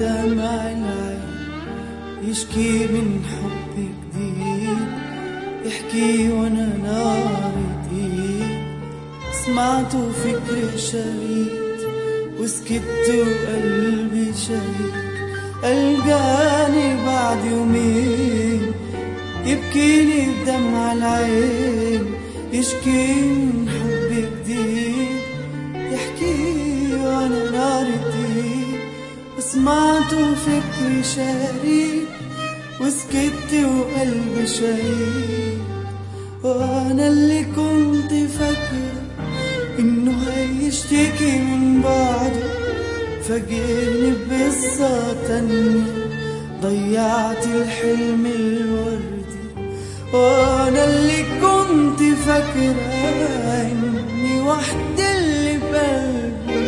بدمع العين يشكي من حب جديد يحكي وانا نار ايد سمعت فكر شريد وسكت وقلبي شهيد ألقاني بعد يومين يبكيني بدمع العين يشكي من حب جديد يحكي وانا نار جديد سمعت فكري شريد وسكت وقلبي شهيد وانا اللي كنت فاكره انه هيشتكي من بعده فاجئني بقصة تانية ضيعت الحلم الوردي وانا اللي كنت فاكرة اني وحدة اللي بقلبي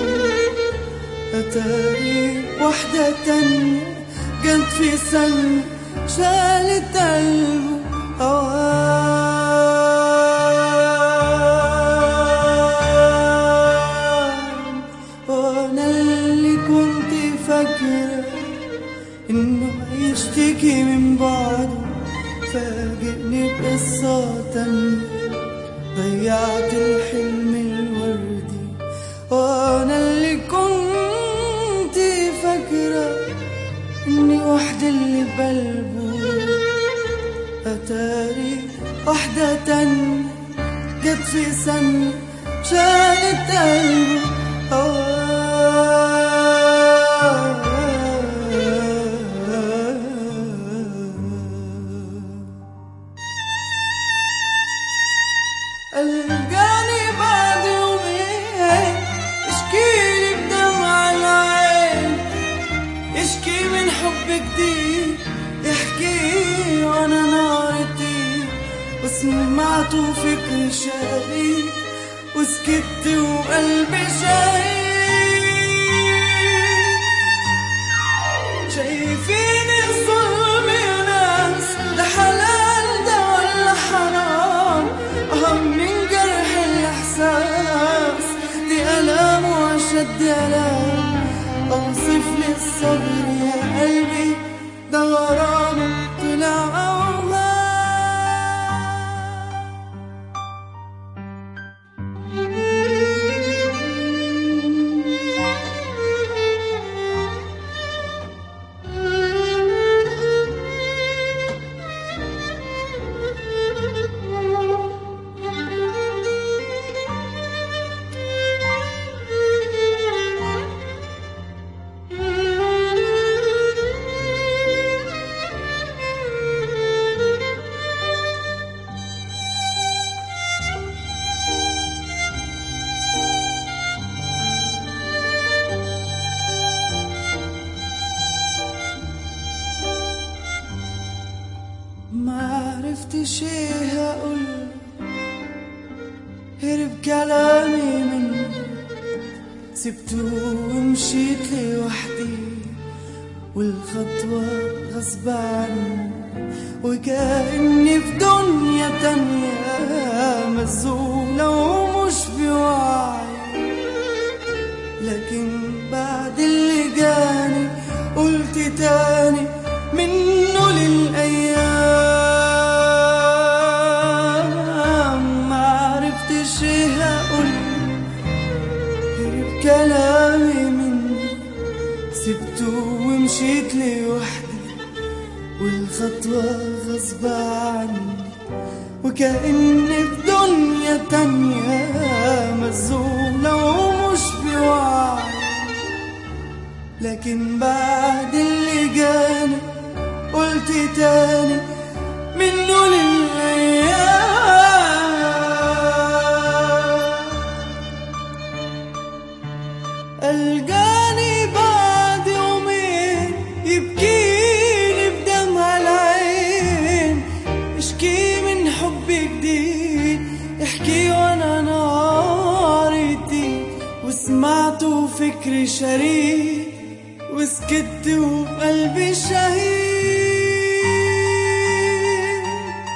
اتاري واحدة تانية جت في سنة شالت قلبه أوام وانا اللي كنت فاكرة انه هيشتكي من بعده فاجئني بقصة تانية ضيعت الحلم الوردي وانا اللي كنت فاكرة اني وحدة اللي بقلبه اتاري واحدة تانية جت في سنة شالت قلبه ألقاني بعد يومين اشكيلي بدمع العين يشكي من حب جديد يحكي وانا نارتي وسمعت فكر شريك وسكت وقلبي شهيد شايفين الظلم يا ناس ده حلال ده ولا حرام أهم من جرح الإحساس دي ألام وأشد ألام أوصف لي الصبر يا قلبي ده غرام طلع أوهام ما عرفتش ايه اقول هرب كلامي منه سبته ومشيت لوحدي والخطوة غصب عني وكأني في دنيا تانية مزولة ومش بوعي لكن بعد اللي جاني قلت تاني منه للأيام ما عرفتش ايه اقول هرب كلامي مني سبته ومشيت لوحدي والخطوة غصب عني وكأني في دنيا تانية مزولة ومش بوعي لكن بعد اللي جاني قلت تاني منه للأيام ألقاني بعد يومين يبكيني بدمع العين اشكي من حب جديد احكي وانا نارتي وسمعت فكري شريد وسكت وقلبي شهيد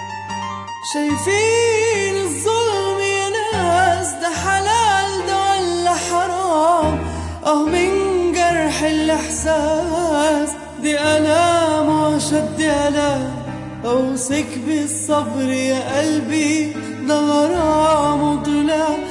شايفين الظلم يا ناس ده حلال ده ولا حرام اه من جرح جرح الإحساس دي ألام وشد ألام أوصيك بالصبر يا قلبي ده غرام وضلع